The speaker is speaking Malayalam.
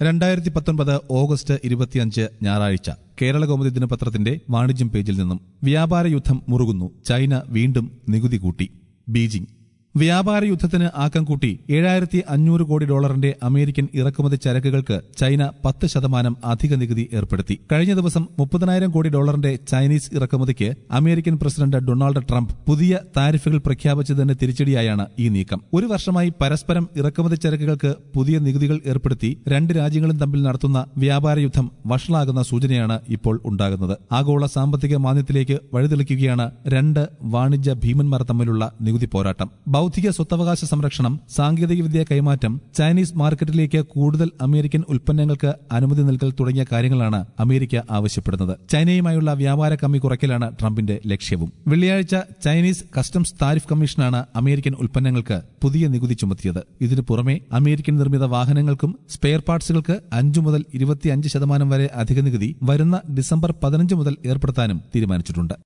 രണ്ടായിരത്തി പത്തൊൻപത് ഓഗസ്റ്റ് ഇരുപത്തിയഞ്ച് ഞായറാഴ്ച കേരള കൗമുദി ദിനപത്രത്തിന്റെ വാണിജ്യം പേജിൽ നിന്നും വ്യാപാര യുദ്ധം മുറുകുന്നു ചൈന വീണ്ടും നികുതി കൂട്ടി ബീജിംഗ് വ്യാപാര യുദ്ധത്തിന് ആക്കം കൂട്ടി ഏഴായിരത്തി അഞ്ഞൂറ് കോടി ഡോളറിന്റെ അമേരിക്കൻ ഇറക്കുമതി ചരക്കുകൾക്ക് ചൈന പത്ത് ശതമാനം അധിക നികുതി ഏർപ്പെടുത്തി കഴിഞ്ഞ ദിവസം മുപ്പതിനായിരം കോടി ഡോളറിന്റെ ചൈനീസ് ഇറക്കുമതിക്ക് അമേരിക്കൻ പ്രസിഡന്റ് ഡൊണാൾഡ് ട്രംപ് പുതിയ താരിഫുകൾ പ്രഖ്യാപിച്ചതിന് തിരിച്ചടിയായാണ് ഈ നീക്കം ഒരു വർഷമായി പരസ്പരം ഇറക്കുമതി ചരക്കുകൾക്ക് പുതിയ നികുതികൾ ഏർപ്പെടുത്തി രണ്ട് രാജ്യങ്ങളും തമ്മിൽ നടത്തുന്ന വ്യാപാര യുദ്ധം വഷളാകുന്ന സൂചനയാണ് ഇപ്പോൾ ഉണ്ടാകുന്നത് ആഗോള സാമ്പത്തിക മാന്ദ്യത്തിലേക്ക് വഴിതെളിക്കുകയാണ് രണ്ട് വാണിജ്യ ഭീമന്മാർ തമ്മിലുള്ള നികുതി പോരാട്ടം ബൌദ്ധിക സ്വത്തവകാശ സംരക്ഷണം സാങ്കേതികവിദ്യ കൈമാറ്റം ചൈനീസ് മാർക്കറ്റിലേക്ക് കൂടുതൽ അമേരിക്കൻ ഉൽപ്പന്നങ്ങൾക്ക് അനുമതി നൽകൽ തുടങ്ങിയ കാര്യങ്ങളാണ് അമേരിക്ക ആവശ്യപ്പെടുന്നത് ചൈനയുമായുള്ള വ്യാപാര കമ്മി കുറയ്ക്കലാണ് ട്രംപിന്റെ ലക്ഷ്യവും വെള്ളിയാഴ്ച ചൈനീസ് കസ്റ്റംസ് താരിഫ് കമ്മീഷനാണ് അമേരിക്കൻ ഉൽപ്പന്നങ്ങൾക്ക് പുതിയ നികുതി ചുമത്തിയത് ഇതിനു പുറമെ അമേരിക്കൻ നിർമ്മിത വാഹനങ്ങൾക്കും സ്പെയർ പാർട്സുകൾക്ക് അഞ്ചു മുതൽ ഇരുപത്തിയഞ്ച് ശതമാനം വരെ അധിക നികുതി വരുന്ന ഡിസംബർ പതിനഞ്ച് മുതൽ ഏർപ്പെടുത്താനും തീരുമാനിച്ചിട്ടുണ്ട്